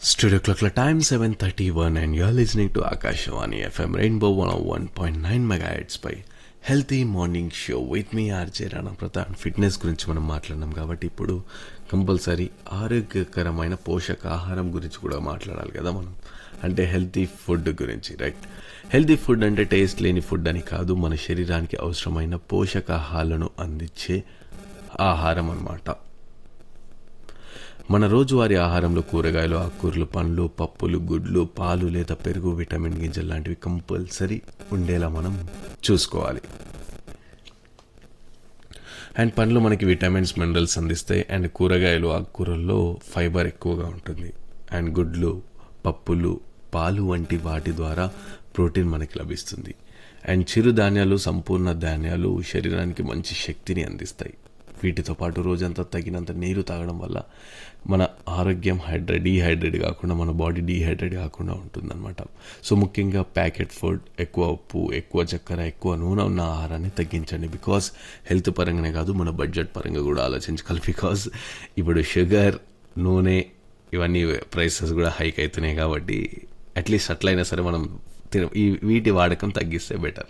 Studio clock la time 7:31 and you're listening to Akashvani FM Rainbow 101.9 megahertz పై healthy morning show with మీ RJ Rana Pratap fitness గురించి మనం మాట్లాడినాం కాబట్టి ఇప్పుడు కంపల్సరీ ఆరోగ్యకరమైన పోషకాహారం గురించి కూడా మాట్లాడాలి కదా మనం అంటే హెల్తీ ఫుడ్ గురించి రైట్ హెల్తీ ఫుడ్ అంటే టేస్ట్ లేని ఫుడ్ అని కాదు మన శరీరానికి అవసరమైన పోషకాహారాలను అందించే ఆహారం అన్నమాట మన రోజువారీ ఆహారంలో కూరగాయలు ఆకుకూరలు పండ్లు పప్పులు గుడ్లు పాలు లేదా పెరుగు విటమిన్ గింజలు లాంటివి కంపల్సరీ ఉండేలా మనం చూసుకోవాలి అండ్ పండ్లు మనకి విటమిన్స్ మినరల్స్ అందిస్తాయి అండ్ కూరగాయలు ఆకుకూరల్లో ఫైబర్ ఎక్కువగా ఉంటుంది అండ్ గుడ్లు పప్పులు పాలు వంటి వాటి ద్వారా ప్రోటీన్ మనకి లభిస్తుంది అండ్ చిరుధాన్యాలు సంపూర్ణ ధాన్యాలు శరీరానికి మంచి శక్తిని అందిస్తాయి వీటితో పాటు రోజంతా తగినంత నీరు తాగడం వల్ల మన ఆరోగ్యం హైడ్రేట్ డీహైడ్రేట్ కాకుండా మన బాడీ డీహైడ్రేట్ కాకుండా ఉంటుందన్నమాట సో ముఖ్యంగా ప్యాకెట్ ఫుడ్ ఎక్కువ ఉప్పు ఎక్కువ చక్కెర ఎక్కువ నూనె ఉన్న ఆహారాన్ని తగ్గించండి బికాస్ హెల్త్ పరంగానే కాదు మన బడ్జెట్ పరంగా కూడా ఆలోచించాలి బికాస్ ఇప్పుడు షుగర్ నూనె ఇవన్నీ ప్రైసెస్ కూడా హైక్ అవుతున్నాయి కాబట్టి అట్లీస్ట్ అట్లయినా సరే మనం తిన ఈ వీటి వాడకం తగ్గిస్తే బెటర్